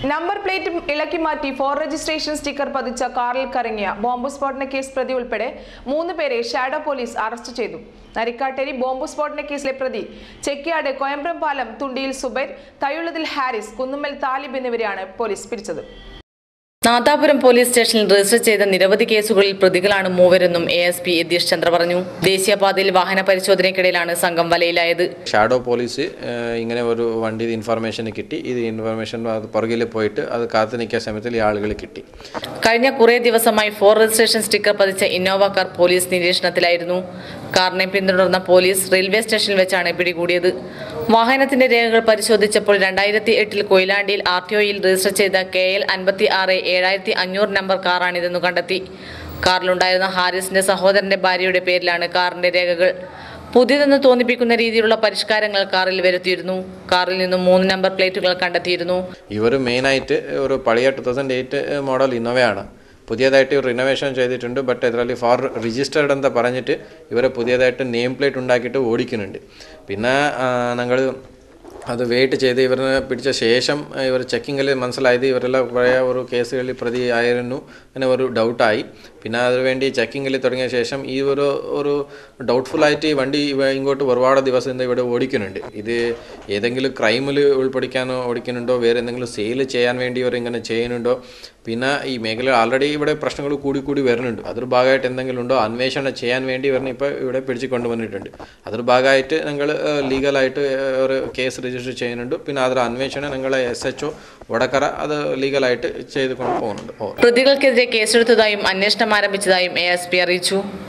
number plate ഇളക്കി മാറ്റി four registration sticker പതിച്ച കാറിൽ കറങ്ങിയ ബോംബ് സ്ഫോടന കേസ് പ്രതി ഉൾപ്പെടെ മൂന്ന് പേരെ ഷാഡോ പോലീസ് അറസ്റ്റ് ചെയ്തു നരിക്കാട്ടേരി ബോംബ് സ്ഫോടന കേസിലെ പ്രതി ചെക്കിയാട് കോയമ്പ്രം പാലം തുണ്ടിയിൽ സുബൈർ തയ്യുള്ളതിൽ ഹാരിസ് കുന്നുമ്മൽ താലിബ് എന്നിവരെയാണ് പോലീസ് പിടിച്ചത് നാദാപുരം പോലീസ് സ്റ്റേഷനിൽ രജിസ്റ്റർ ചെയ്ത നിരവധി കേസുകളിൽ പ്രതികളാണ് മൂവരെന്നും A S P Yatheesh Chandra പറഞ്ഞു ദേശീയപാതയിൽ വാഹന പരിശോധനയ്ക്കിടയിലാണ് സംഘം വലയിലായത് ഷാഡോ പോലീസ് ഏഹ്, ഇങ്ങനെ ഒരു വണ്ടി ഇൻഫർമേഷൻ കിട്ടി ഇത് ഇൻഫർമേഷൻ അത് പുറകിൽ പോയിട്ട് അത് കാത്തു നിൽക്കുന്ന സമയത്തിൽ ഈ ആളുകൾ കിട്ടി കഴിഞ്ഞ കുറേ ദിവസമായി ഫോർ രജിസ്ട്രേഷൻ സ്റ്റിക്കർ പതിച്ച ഇന്നോവ കാർ പോലീസ് നിരീക്ഷണത്തിലായിരുന്നു കാറിനെ പിന്തുടർന്ന പോലീസ് റെയിൽവേ സ്റ്റേഷനിൽ വെച്ചാണ് പിടികൂടിയത് വാഹനത്തിന്റെ രേഖകൾ പരിശോധിച്ചപ്പോൾ രണ്ടായിരത്തി എട്ടിൽ കൊയിലാണ്ടിയിൽ ആർ ടി ഒയിൽ രജിസ്റ്റർ ചെയ്ത കെ എൽ അൻപത്തി ആറ് ഏഴായിരത്തി അഞ്ഞൂറ് നമ്പർ കാറാണിതെന്ന് കണ്ടെത്തി കാറിലുണ്ടായിരുന്ന ഹാരിസിന്റെ സഹോദരന്റെ ഭാര്യയുടെ പേരിലാണ് കാറിന്റെ രേഖകൾ പുതിയതെന്ന് തോന്നിപ്പിക്കുന്ന രീതിയിലുള്ള പരിഷ്കാരങ്ങൾ കാറിൽ വരുത്തിയിരുന്നു കാറിൽ നിന്നും മൂന്ന് നമ്പർ പ്ലേറ്റുകൾ കണ്ടെത്തിയിരുന്നു ഇവർ മെയിനായിട്ട് ഒരു പഴയ ടു തൗസൻഡ് എയ്റ്റ് മോഡൽ ഇന്നോവയാണ് പുതിയതായിട്ട് റിനോവേഷൻ ചെയ്തിട്ടുണ്ട് ബട്ട് ഇതിൽ ഫോർ രജിസ്റ്റേർഡ് എന്ന് പറഞ്ഞിട്ട് ഇവരെ പുതിയതായിട്ട് നെയിം പ്ലേറ്റ് ഉണ്ടാക്കിയിട്ട് ഓടിക്കുന്നുണ്ട് പിന്നെ ഞങ്ങൾ അത് വെയിറ്റ് ചെയ്ത് ഇവരെ പിടിച്ച ശേഷം ഇവർ ചെക്കിങ്ങിൽ മനസ്സിലായത് ഇവരെല്ലാം പഴയ ഒരു കേസുകളിൽ പ്രതി ആയിരുന്നു അങ്ങനെ ഒരു ഡൗട്ടായി പിന്നെ അതിനുവേണ്ടി ചെക്കിങ്ങിൽ തുടങ്ങിയ ശേഷം ഈ ഒരു ഒരു ഡൗട്ട്ഫുള്ളായിട്ട് ഈ വണ്ടി ഇവ ഇങ്ങോട്ട് ഒരുപാട് ദിവസം ഇന്ന് ഇവിടെ ഓടിക്കുന്നുണ്ട് ഇത് ഏതെങ്കിലും ക്രൈമിൽ ഉൾപ്പെടുത്താനോ ഓടിക്കുന്നുണ്ടോ വേറെ എന്തെങ്കിലും സെയിൽ ചെയ്യാൻ വേണ്ടി ഇവർ ഇങ്ങനെ ചെയ്യുന്നുണ്ടോ പിന്നെ ഈ മേഖല ആൾറെഡി ഇവിടെ പ്രശ്നങ്ങൾ കൂടി കൂടി വരുന്നുണ്ട് അതൊരു ഭാഗമായിട്ട് എന്തെങ്കിലും ഉണ്ടോ അന്വേഷണം ചെയ്യാൻ വേണ്ടി ഇവരിനെ ഇപ്പോൾ ഇവിടെ പിടിച്ച് കൊണ്ടുവന്നിട്ടുണ്ട് അതൊരു ഭാഗമായിട്ട് ഞങ്ങൾ ലീഗലായിട്ട് ഒരു കേസ് രജിസ്റ്റർ ചെയ്യുന്നുണ്ട് പിന്നെ അതൊരു അന്വേഷണം ഞങ്ങൾ എസ് എച്ച് ഒ വടക്കര അത് ലീഗലായിട്ട് ചെയ്ത് കൊണ്ട് പോകുന്നുണ്ട് ഓ പ്രതികൾക്കെതിരെ കേസെടുത്തതായും അന്വേഷണം ആരംഭിച്ചതായും എ എസ് പി അറിയിച്ചു